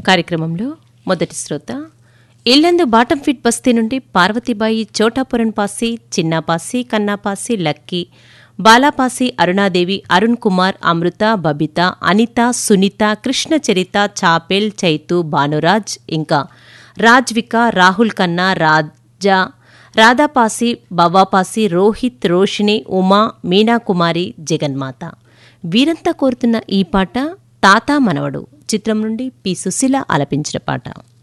కార్యక్రమంలో మొదటి శ్రోత ఇల్లందు బాటం ఫిట్ బస్తీ నుండి పార్వతీబాయి చోటాపురం పాసి చిన్నాపాసి కన్నాపాసి లక్కీ బాలాపాసి అరుణాదేవి అరుణ్ కుమార్ అమృత బబిత అనిత సునీత కృష్ణ చరిత చాపెల్ చైతు భానురాజ్ ఇంకా రాజ్విక రాహుల్ ఖన్నా రాజా రాధాపాసి బవ్వాపాసి రోహిత్ రోషిణి ఉమా మీనాకుమారి జగన్మాత వీరంతా కోరుతున్న ఈ పాట తాతా మనవడు చిత్రం నుండి పి సుశీల ఆలపించిన పాట